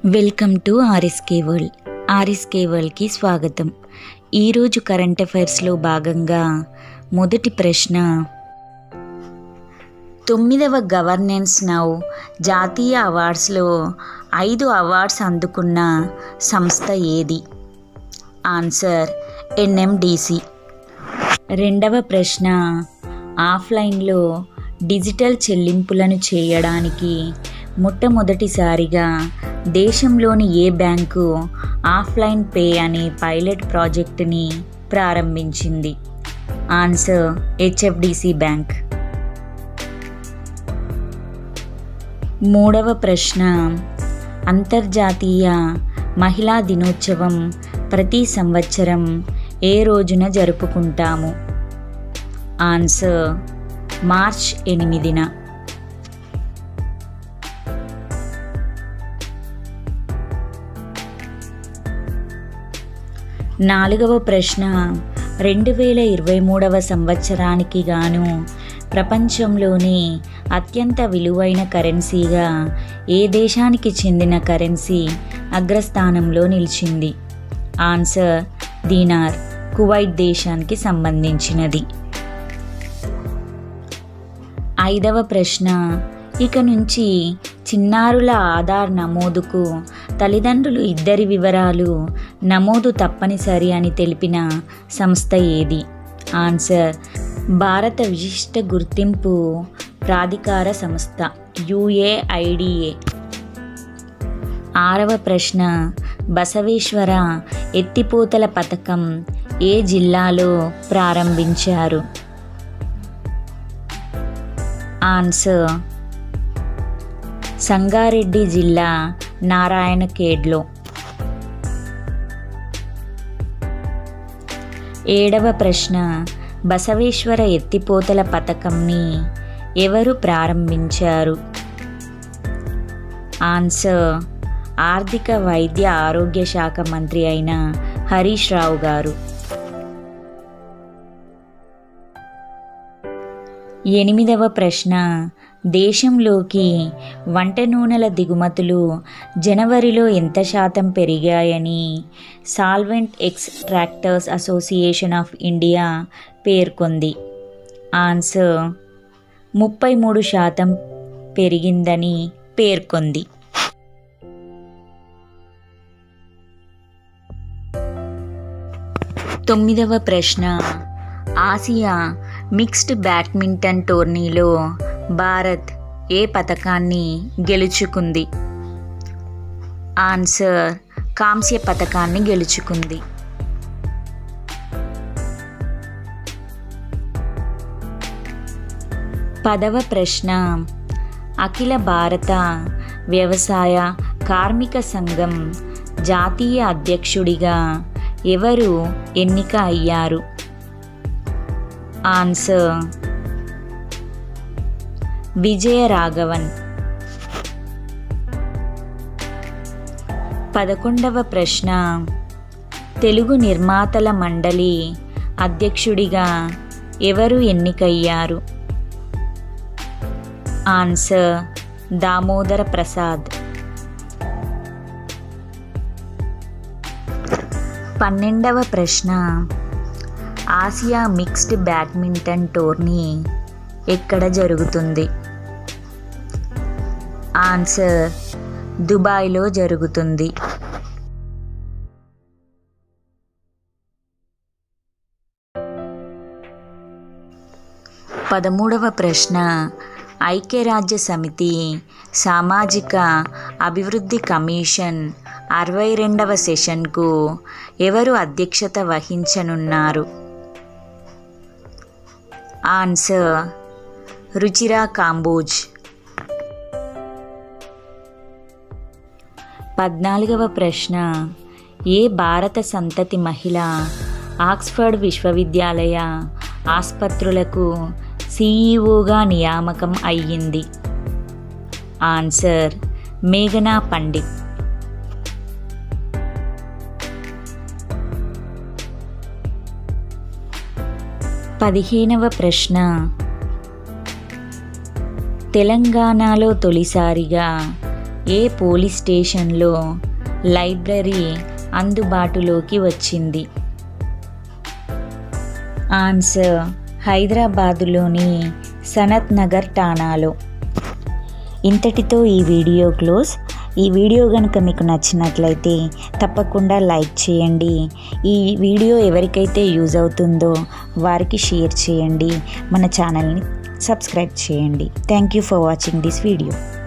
welcome to RSK world RSK వరల్డ్కి స్వాగతం ఈరోజు కరెంట్ అఫైర్స్లో భాగంగా మొదటి ప్రశ్న తొమ్మిదవ గవర్నెన్స్ నౌ జాతీయ అవార్డ్స్లో ఐదు అవార్డ్స్ అందుకున్న సంస్థ ఏది ఆన్సర్ ఎన్ఎండిసి రెండవ ప్రశ్న ఆఫ్లైన్లో డిజిటల్ చెల్లింపులను చేయడానికి మొట్టమొదటిసారిగా దేశంలోని ఏ బ్యాంకు ఆఫ్లైన్ పే అనే పైలట్ ప్రాజెక్టుని ప్రారంభించింది ఆన్సర్ హెచ్ఎఫ్డిసి బ్యాంక్ మూడవ ప్రశ్న అంతర్జాతీయ మహిళా దినోత్సవం ప్రతి సంవత్సరం ఏ రోజున జరుపుకుంటాము ఆన్సర్ మార్చ్ ఎనిమిదిన నాలుగవ ప్రశ్న రెండు వేల ఇరవై మూడవ సంవత్సరానికి గాను ప్రపంచంలోని అత్యంత విలువైన కరెన్సీగా ఏ దేశానికి చెందిన కరెన్సీ అగ్రస్థానంలో నిలిచింది ఆన్సర్ దీనార్ కువైట్ దేశానికి సంబంధించినది ఐదవ ప్రశ్న ఇక నుంచి చిన్నారుల ఆధార్ నమోదుకు తల్లిదండ్రులు ఇద్దరి వివరాలు నమోదు తప్పనిసరి అని తెలిపిన సంస్థ ఏది ఆన్సర్ భారత విశిష్ట గుర్తింపు ప్రాధికార సంస్థ యుఏఐడిఏ ఆరవ ప్రశ్న బసవేశ్వర ఎత్తిపోతల పథకం ఏ జిల్లాలో ప్రారంభించారు ఆన్సర్ సంగారెడ్డి జిల్లా నారాయణఖేడ్లో ఏడవ ప్రశ్న బసవేశ్వర ఎత్తిపోతల పథకంని ఎవరు ప్రారంభించారు ఆన్సర్ ఆర్థిక వైద్య ఆరోగ్య శాఖ మంత్రి అయిన హరీష్ రావు గారు ఎనిమిదవ ప్రశ్న దేశంలోకి వంట నూనెల దిగుమతులు జనవరిలో ఎంత శాతం పెరిగాయని solvent extractors association of India పేర్కొంది ఆన్సర్ ముప్పై మూడు శాతం పెరిగిందని పేర్కొంది తొమ్మిదవ ప్రశ్న ఆసియా మిక్స్డ్ బ్యాడ్మింటన్ టోర్నీలో భారత్ ఏ పథకాన్ని గెలుచుకుంది ఆన్సర్ కాంస్య పథకాన్ని గెలుచుకుంది పదవ ప్రశ్న అఖిల భారత వ్యవసాయ కార్మిక సంఘం జాతీయ అధ్యక్షుడిగా ఎవరు ఎన్నిక అయ్యారు ఆన్సర్ విజయరాఘవన్ పదకొండవ ప్రశ్న తెలుగు నిర్మాతల మండలి అధ్యక్షుడిగా ఎవరు ఎన్నికయ్యారు ఆన్సర్ దామోదర ప్రసాద్ పన్నెండవ ప్రశ్న ఆసియా మిక్స్డ్ బ్యాడ్మింటన్ టోర్నీ ఎక్కడ జరుగుతుంది ఆన్సర్ దుబాయ్లో జరుగుతుంది పదమూడవ ప్రశ్న ఐక్యరాజ్య సమితి సామాజిక అభివృద్ధి కమిషన్ అరవై రెండవ సెషన్కు ఎవరు అధ్యక్షత వహించనున్నారు ఆన్సర్ రుచిరా కాంబోజ్ పద్నాలుగవ ప్రశ్న ఏ భారత సంతతి మహిళ ఆక్స్ఫర్డ్ విశ్వవిద్యాలయ ఆసుపత్రులకు సీఈఓగా నియామకం అయ్యింది ఆన్సర్ మేఘనా పండిత్ పదిహేనవ ప్రశ్న తెలంగాణలో తొలిసారిగా ఏ పోలీస్ స్టేషన్లో లైబ్రరీ అందుబాటులోకి వచ్చింది ఆన్సర్ హైదరాబాదులోని సనత్ నగర్ ఠాణాలో ఇంతటితో ఈ వీడియో క్లోజ్ ఈ వీడియో కనుక మీకు నచ్చినట్లయితే తప్పకుండా లైక్ చేయండి ఈ వీడియో ఎవరికైతే యూజ్ అవుతుందో వారికి షేర్ చేయండి మన ఛానల్ని సబ్స్క్రైబ్ చేయండి thank you for watching this video